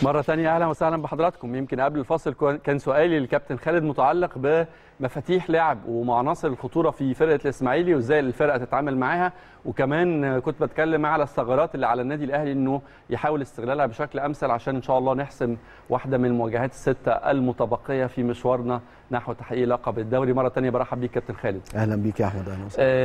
مرة ثانية أهلا وسهلا بحضراتكم يمكن قبل الفاصل كان سؤالي للكابتن خالد متعلق بمفاتيح لعب ومعناصر الخطورة في فرقة الإسماعيلي وإزاي الفرقة تتعامل معاها وكمان كنت بتكلم معاه على الثغرات اللي على النادي الأهلي إنه يحاول استغلالها بشكل أمثل عشان إن شاء الله نحسم واحدة من المواجهات الستة المتبقية في مشوارنا نحو تحقيق لقب الدوري مرة ثانية برحب بيك كابتن خالد أهلا بيك يا أحمد أهلا وسهلا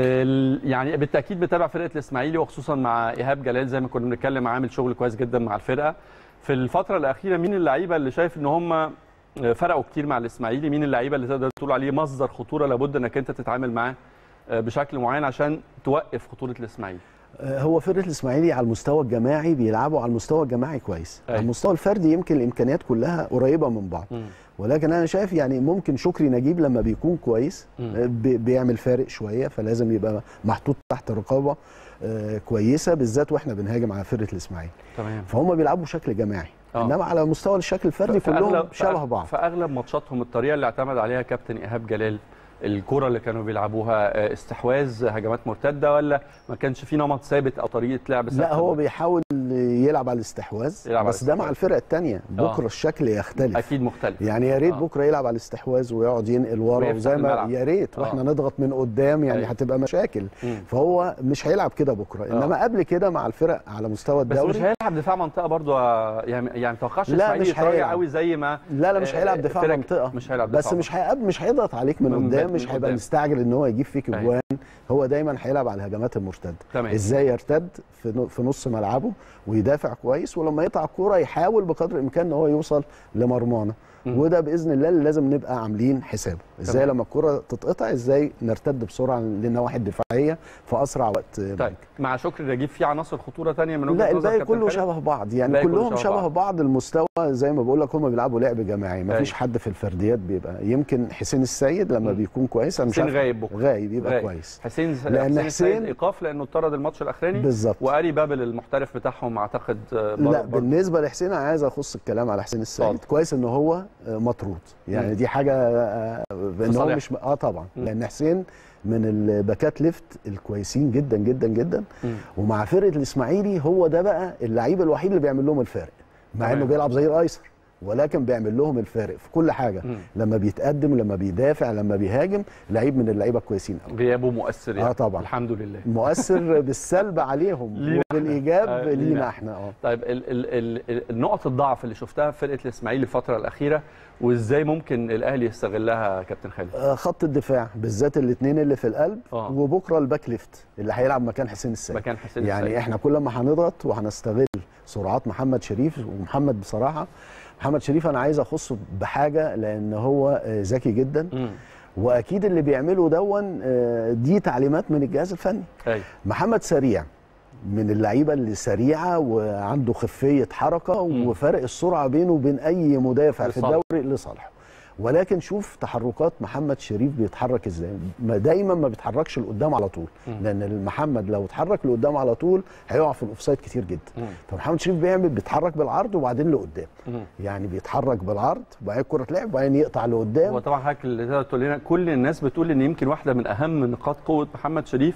آه يعني بالتأكيد بتابع فرقة الإسماعيلي وخصوصا مع إيهاب جلال زي ما كنا بنتكلم عامل شغل كويس جدا مع الفرقة في الفترة الأخيرة مين اللعيبة اللي شايف إن هم فرقوا كتير مع الإسماعيلي مين اللعيبة اللي تقدر تقول عليه مصدر خطورة لابد إنك أنت تتعامل معاه بشكل معين عشان توقف خطورة الإسماعيلي هو فرقه الاسماعيلي على المستوى الجماعي بيلعبوا على المستوى الجماعي كويس أي. على المستوى الفردي يمكن الامكانيات كلها قريبه من بعض م. ولكن انا شايف يعني ممكن شكري نجيب لما بيكون كويس بي- بيعمل فارق شويه فلازم يبقى محطوط تحت رقابه آه، كويسه بالذات واحنا بنهاجم على فرقه الاسماعيلي تمام فهم بيلعبوا بشكل جماعي آه. انما على مستوى الشكل الفردي في كلهم أغلب- شبه بعض في اغلب ماتشاتهم الطريقه اللي اعتمد عليها كابتن ايهاب جلال الكره اللي كانوا بيلعبوها آه، استحواذ هجمات مرتده ولا ما كانش في نمط ثابت او طريقه لعب ثابته لا هو بيحاول يلعب على الاستحواذ يلعب على بس ده مع الاستحواذ. الفرق الثانيه بكره الشكل يختلف اكيد مختلف يعني يا ريت آه. بكره يلعب على الاستحواذ ويقعد ينقل ورا ويفتح وزي ما الملعب. يا ريت واحنا آه. نضغط من قدام يعني أيوة. هتبقى مشاكل مم. فهو مش هيلعب كده بكره انما قبل كده مع الفرق على مستوى بس الدوري مش هيلعب دفاع منطقه برضه آه، يعني يعني ما توقعش لا، الاسماعيلي مش يتراجع هيلعب. قوي زي ما لا لا مش آه، هيلعب دفاع فرق- منطقه مش هيلعب بس دفاع مش هيقب مش هيضغط عليك من من قدام من مش هيبقى قدام. مستعجل ان هو يجيب فيك أيوة. اجوان هو دايما هيلعب على الهجمات المرتده تمام. ازاي يرتد في نو- في نص ملعبه ويدافع كويس ولما يقطع الكوره يحاول بقدر الامكان ان هو يوصل لمرمانا مم. وده باذن الله اللي لازم نبقى عاملين حسابه ازاي تمام. لما الكوره تتقطع ازاي نرتد بسرعه للنواحي الدفاعيه في اسرع وقت طيب مع شكري نجيب في عناصر خطوره ثانيه من وجهه لا نظر الباقي كابتن كله خالد؟ شبه بعض يعني الباقي كله كلهم شبه شبه بعض. بعض المستوى زي ما بقول لك هم بيلعبوا لعب جماعي ما أيوة. فيش حد في الفرديات بيبقى يمكن حسين السيد لما مم. بيكون كويس انا مش حسين عارف- غايب بكره غايب يبقى غايب. كويس حسين لأن حسين السيد حسين- ايقاف لانه اتطرد الماتش الاخراني بالظبط واري بابل المحترف بتاعهم اعتقد آه، بر- لا بر- بالنسبه لحسين انا عايز اخص الكلام على حسين السيد اتفضل. كويس ان هو آه، مطرود يعني مم. دي حاجه آه، ان هو صالح. مش اه طبعا مم. لان حسين من الباكات ليفت الكويسين جدا جدا جدا مم. ومع فرقه الاسماعيلي هو ده بقى اللعيب الوحيد اللي بيعمل لهم الفارق مع تمام. انه بيلعب زي الايسر ولكن بيعمل لهم الفارق في كل حاجه مم. لما بيتقدم لما بيدافع لما بيهاجم لعيب من اللعيبه الكويسين قوي غيابه مؤثر يعني آه طبعا. الحمد لله مؤثر بالسلب عليهم لينا إحنا. وبالايجاب آه، لينا لينا احنا اه طيب ال ال ال النقط الضعف اللي شفتها في فرقه الاسماعيلي الفتره الاخيره وازاي ممكن الاهلي يستغلها يا كابتن خالد آه، خط الدفاع بالذات الاثنين اللي في القلب آه. وبكره الباك ليفت اللي هيلعب مكان حسين السيد مكان حسين يعني السيد. احنا كل ما هنضغط وهنستغل سرعات محمد شريف ومحمد بصراحه محمد شريف انا عايز اخصه بحاجه لان هو آه، ذكي جدا مم. واكيد اللي بيعمله دون آه، دي تعليمات من الجهاز الفني ايوه محمد سريع من اللعيبه اللي سريعه وعنده خفيه حركه مم. وفرق السرعه بينه وبين اي مدافع في لصالحه. الدوري لصالحه ولكن شوف تحركات محمد شريف بيتحرك ازاي ما دايما ما بيتحركش لقدام على طول مم. لان محمد لو اتحرك لقدام على طول هيقع في الاوفسايد كتير جدا مم. فمحمد شريف بيعمل بيتحرك بالعرض وبعدين لقدام مم. يعني بيتحرك بالعرض وبعدين الكره تلعب وبعدين يقطع لقدام هو طبعا حضرتك اللي تقدر تقول لنا كل الناس بتقول ان يمكن واحده من اهم نقاط قوه محمد شريف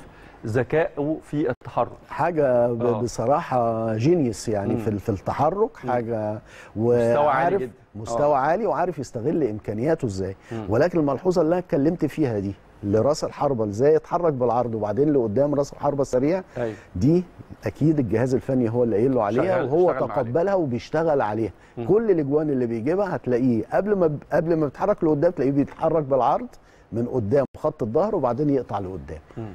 ذكائه في التحرك حاجه ب- آه. بصراحه جينيوس يعني مم. في ال- في التحرك حاجه مستوى عالي وعارف جدا. مستوى آه. عالي وعارف يستغل امكانياته ازاي مم. ولكن الملحوظه اللي انا اتكلمت فيها دي لراس الحربه ازاي يتحرك بالعرض وبعدين لقدام راس الحربه سريع ايوه دي اكيد الجهاز الفني هو اللي قايل له عليها شغال- وهو اشتغل معاه تقبلها وبيشتغل عليها مم. كل الاجوان اللي بيجيبها هتلاقيه قبل ما قبل ما بيتحرك لقدام تلاقيه بيتحرك بالعرض من قدام خط الظهر وبعدين يقطع لقدام مم.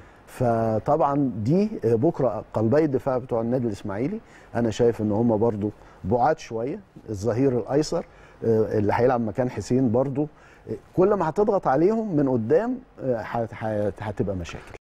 فطبعا دي بكره قلبي الدفاع بتوع النادي الاسماعيلي انا شايف ان هم برضو بعاد شويه الظهير الايسر آه، اللي هيلعب مكان حسين برضو آه، كل ما هتضغط عليهم من قدام آه، هت- هت- هتبقى مشاكل